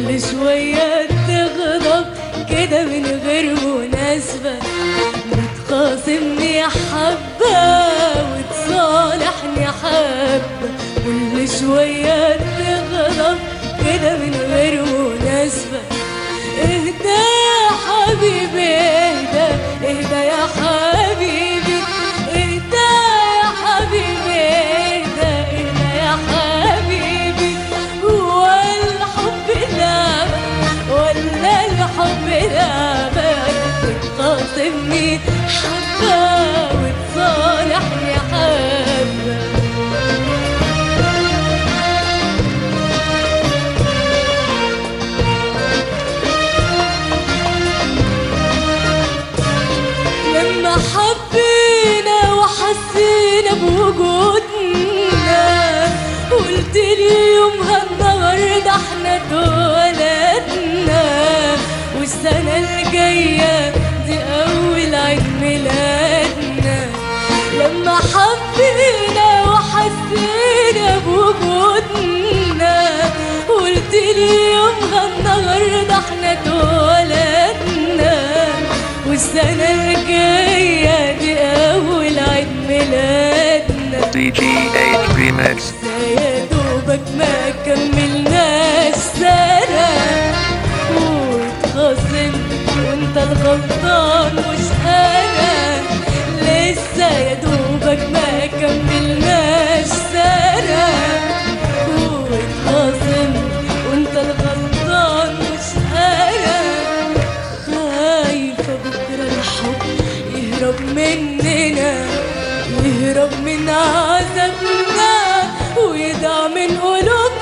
كل شوية تغضب كده من غير مناسبة بتخاصمني حبة وتصالحني حبة كل شوية تغضب كده من غير مناسبة اهدى يا حبيبي اهدى اهدى يا حبيبي اهدى يا حبيبي اهدى اهدى يا حبيبي هو الحب لعبة ولا الحب لعبة بتخاصمني حبة وتصالحني حبة لما حبينا وحسينا بوجودنا قلت لي يومها النهارده احنا اتولدنا والسنة الجاية دي أول عيد ميلادنا لما حبينا وحسينا بوجودنا قلت لي يومها النهارده احنا اتولدنا والسنة الجاية دي أول عيد ميلادنا CGH Remix. يا دوبك ما كملناش سنة واتخاصمت وانت الغلطان مش أنا لسه يا دوبك ما كملناش سنة واتخاصمت وانت الغلطان مش أنا خايفة بكرة الحب يهرب مننا يهرب من عذابنا ويضع من قلوبنا